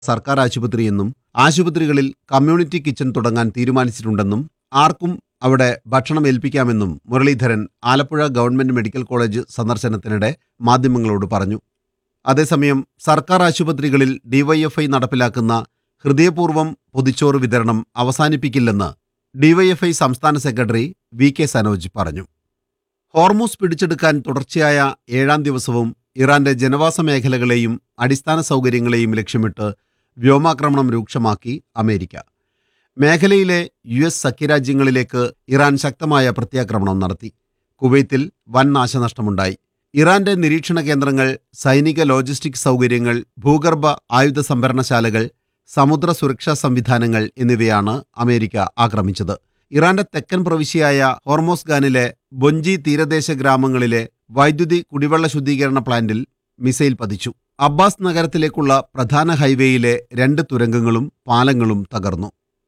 സർക്കാർ ആശുപത്രിയെന്നും ആശുപത്രികളിൽ community kitchen തുടങ്ങാൻ തീരുമാനിച്ചിട്ടുണ്ടെന്നും ആർക്കും അവിടെ ഭക്ഷണം ഏൽപ്പിക്കാമെന്നും Muraleedharan Alappuzha government medical college സന്ദർശനത്തിനിടെ മാധ്യമങ്ങളോട് പറഞ്ഞു അതേസമയം സർക്കാർ ആശുപത്രികളിൽ ഡിവൈഎഫ്ഐ നടപ്പിലാക്കുന്ന ഹൃദയപൂർവ്വം പൊതിച്ചോറ് വിതരണം അവസാനിപ്പിക്കില്ലെന്ന് ഡിവൈഎഫ്ഐ സംസ്ഥാന സെക്രട്ടറി വി കെ സനോജ് പറഞ്ഞു ഹോർമൂസ് പിടിച്ചെടുക്കാൻ തുടർച്ചയായ ഏഴാം ദിവസവും ഇറാന്റെ ജനവാസ മേഖലകളെയും അടിസ്ഥാന സൗകര്യങ്ങളെയും ലക്ഷ്യമിട്ട് വ്യോമാക്രമണം രൂക്ഷമാക്കി അമേരിക്ക മേഖലയിലെ യു എസ് സഖ്യരാജ്യങ്ങളിലേക്ക് ഇറാൻ ശക്തമായ പ്രത്യാക്രമണം നടത്തി കുവൈത്തിൽ വൻ നാശനഷ്ടമുണ്ടായി ഇറാന്റെ നിരീക്ഷണ കേന്ദ്രങ്ങൾ സൈനിക ലോജിസ്റ്റിക് സൗകര്യങ്ങൾ ഭൂഗർഭ ആയുധ സംഭരണശാലകൾ സമുദ്ര സുരക്ഷാ സംവിധാനങ്ങൾ എന്നിവയാണ് അമേരിക്ക ആക്രമിച്ചത് ഇറാന്റെ തെക്കൻ പ്രവിശ്യയായ ഹോർമോസ്ഗാനിലെ ബൊഞ്ചി തീരദേശ ഗ്രാമങ്ങളിലെ വൈദ്യുതി കുടിവെള്ള ശുദ്ധീകരണ പ്ലാന്റിൽ മിസൈൽ പതിച്ചു അബ്ബാസ് നഗരത്തിലേക്കുള്ള പ്രധാന ഹൈവേയിലെ രണ്ട് തുരങ്കങ്ങളും പാലങ്ങളും തകർന്നു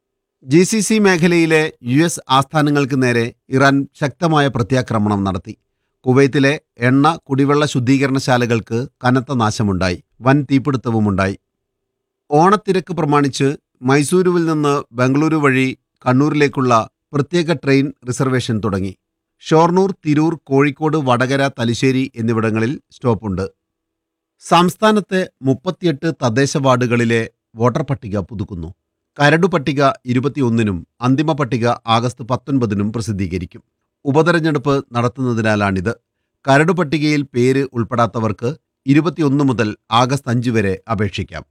ജി സി സി മേഖലയിലെ യു എസ് ആസ്ഥാനങ്ങൾക്ക് നേരെ ഇറാൻ ശക്തമായ പ്രത്യാക്രമണം നടത്തി കുവൈത്തിലെ എണ്ണ കുടിവെള്ള ശുദ്ധീകരണശാലകൾക്ക് കനത്ത നാശമുണ്ടായി വൻ തീപിടുത്തവുമുണ്ടായി ഓണത്തിരക്ക് പ്രമാണിച്ച് മൈസൂരുവിൽ നിന്ന് ബംഗളൂരു വഴി കണ്ണൂരിലേക്കുള്ള പ്രത്യേക ട്രെയിൻ റിസർവേഷൻ തുടങ്ങി ഷൊർണൂർ തിരൂർ കോഴിക്കോട് വടകര തലശ്ശേരി എന്നിവിടങ്ങളിൽ സ്റ്റോപ്പുണ്ട് സംസ്ഥാനത്തെ മുപ്പത്തിയെട്ട് തദ്ദേശ വാർഡുകളിലെ വോട്ടർ പട്ടിക പുതുക്കുന്നു കരടു പട്ടിക ഇരുപത്തിയൊന്നിനും അന്തിമ പട്ടിക ആഗസ്റ്റ് പത്തൊൻപതിനും പ്രസിദ്ധീകരിക്കും ഉപതെരഞ്ഞെടുപ്പ് നടത്തുന്നതിനാലാണിത് കരടു പട്ടികയിൽ പേര് ഉൾപ്പെടാത്തവർക്ക് ഇരുപത്തിയൊന്ന് മുതൽ ആഗസ്റ്റ് അഞ്ച് വരെ അപേക്ഷിക്കാം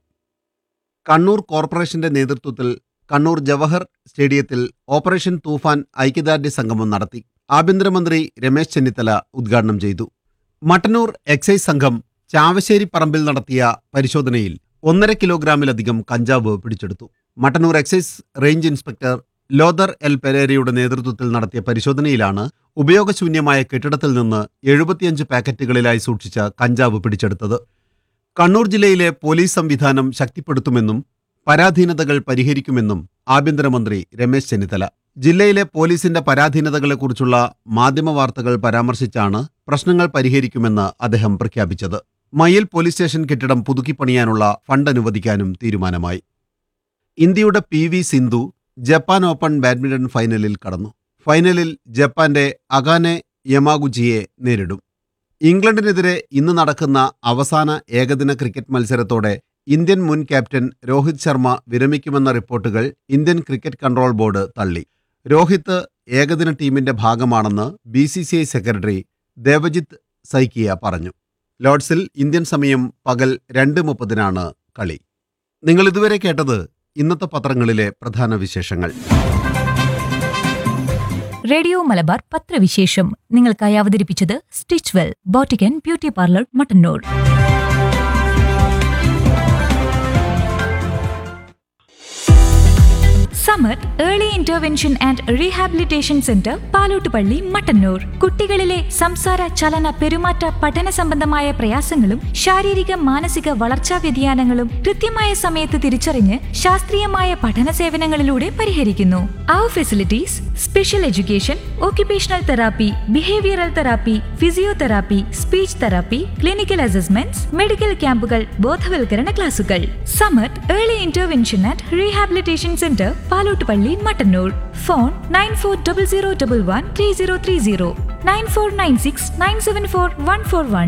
കണ്ണൂർ കോർപ്പറേഷന്റെ നേതൃത്വത്തിൽ കണ്ണൂർ ജവഹർ സ്റ്റേഡിയത്തിൽ ഓപ്പറേഷൻ തൂഫാൻ ഐക്യദാർഢ്യ സംഗമം നടത്തി ആഭ്യന്തരമന്ത്രി രമേശ് ചെന്നിത്തല ഉദ്ഘാടനം ചെയ്തു മട്ടന്നൂർ എക്സൈസ് സംഘം ചാവശ്ശേരി പറമ്പിൽ നടത്തിയ പരിശോധനയിൽ ഒന്നര കിലോഗ്രാമിലധികം കഞ്ചാവ് പിടിച്ചെടുത്തു മട്ടന്നൂർ എക്സൈസ് റേഞ്ച് ഇൻസ്പെക്ടർ ലോദർ എൽ പെരേരയുടെ നേതൃത്വത്തിൽ നടത്തിയ പരിശോധനയിലാണ് ഉപയോഗശൂന്യമായ കെട്ടിടത്തിൽ നിന്ന് എഴുപത്തിയഞ്ച് പാക്കറ്റുകളിലായി സൂക്ഷിച്ച കഞ്ചാവ് പിടിച്ചെടുത്തത് കണ്ണൂർ ജില്ലയിലെ പോലീസ് സംവിധാനം ശക്തിപ്പെടുത്തുമെന്നും പരാധീനതകൾ പരിഹരിക്കുമെന്നും ആഭ്യന്തരമന്ത്രി രമേശ് ചെന്നിത്തല ജില്ലയിലെ പോലീസിന്റെ പരാധീനതകളെക്കുറിച്ചുള്ള മാധ്യമ വാർത്തകൾ പരാമർശിച്ചാണ് പ്രശ്നങ്ങൾ പരിഹരിക്കുമെന്ന് അദ്ദേഹം പ്രഖ്യാപിച്ചത് മയിൽ പോലീസ് സ്റ്റേഷൻ കെട്ടിടം പുതുക്കിപ്പണിയാനുള്ള ഫണ്ട് അനുവദിക്കാനും തീരുമാനമായി ഇന്ത്യയുടെ P V Sindhu Japan open badminton ഫൈനലിൽ കടന്നു ഫൈനലിൽ ജപ്പാന്റെ അകാനെ യമാഗുച്ചിയെ നേരിടും ഇംഗ്ലണ്ടിനെതിരെ ഇന്ന് നടക്കുന്ന അവസാന ഏകദിന ക്രിക്കറ്റ് മത്സരത്തോടെ ഇന്ത്യൻ മുൻ ക്യാപ്റ്റൻ രോഹിത് ശർമ്മ വിരമിക്കുമെന്ന റിപ്പോർട്ടുകൾ ഇന്ത്യൻ ക്രിക്കറ്റ് കൺട്രോൾ ബോർഡ് തള്ളി രോഹിത് ഏകദിന ടീമിന്റെ ഭാഗമാണെന്ന് B C C I secretary Devajit Saikia പറഞ്ഞു ലോർഡ്സിൽ ഇന്ത്യൻ സമയം പകൽ രണ്ട് മുപ്പതിനാണ് കളി നിങ്ങൾ ഇതുവരെ കേട്ടത് ഇന്നത്തെ പത്രങ്ങളിലെ പ്രധാന വിശേഷങ്ങൾ റേഡിയോ മലബാർ പത്രവിശേഷം നിങ്ങൾക്കായി അവതരിപ്പിച്ചത് stitch well boutique and beauty parlour Mattannur summer early intervention and rehabilitation centre Palottupalli Mattannur കുട്ടികളിലെ സംസാര ചലന പെരുമാറ്റ പഠന സംബന്ധമായ പ്രയാസങ്ങളും ശാരീരിക മാനസിക വളർച്ചാ വ്യതിയാനങ്ങളും കൃത്യമായ സമയത്ത് തിരിച്ചറിഞ്ഞ് ശാസ്ത്രീയമായ പഠന സേവനങ്ങളിലൂടെ പരിഹരിക്കുന്നു അവർ facilities special education occupational therapy behavioural therapy physiotherapy speech therapy clinical assessments medical ക്യാമ്പുകൾ ബോധവൽക്കരണ ക്ലാസുകൾ Samath early intervention and rehabilitation centre Palottupalli Mattannur phone nine four double zero double one three zero three zero nine four nine six nine seven four one four one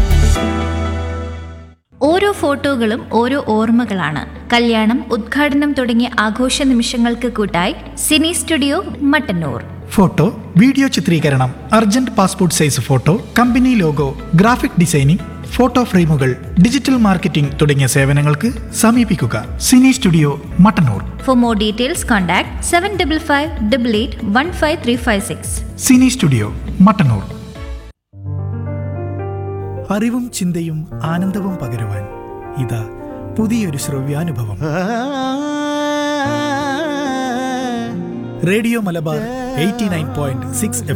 ഓരോ ഫോട്ടോകളും ഓരോ ഓർമ്മകളാണ് കല്യാണം ഉദ്ഘാടനം തുടങ്ങിയ ആഘോഷ നിമിഷങ്ങൾക്ക് കൂട്ടായി cine studio Mattannur photo video ചിത്രീകരണം urgent passport size photo company logo graphic designing photo ഫ്രെയിമുകൾ ഡിജിറ്റൽ മാർക്കറ്റിംഗ് തുടങ്ങിയ സേവനങ്ങൾക്ക് സമീപിക്കുക cine studio Mattannur for more details contact seven double five double eight one five three five six cine studio Mattannur അറിവും ചിന്തയും ആനന്ദവും പകരുവാൻ ഇതാ പുതിയൊരു ശ്രവ്യാനുഭവം radio Malabar eighty nine point six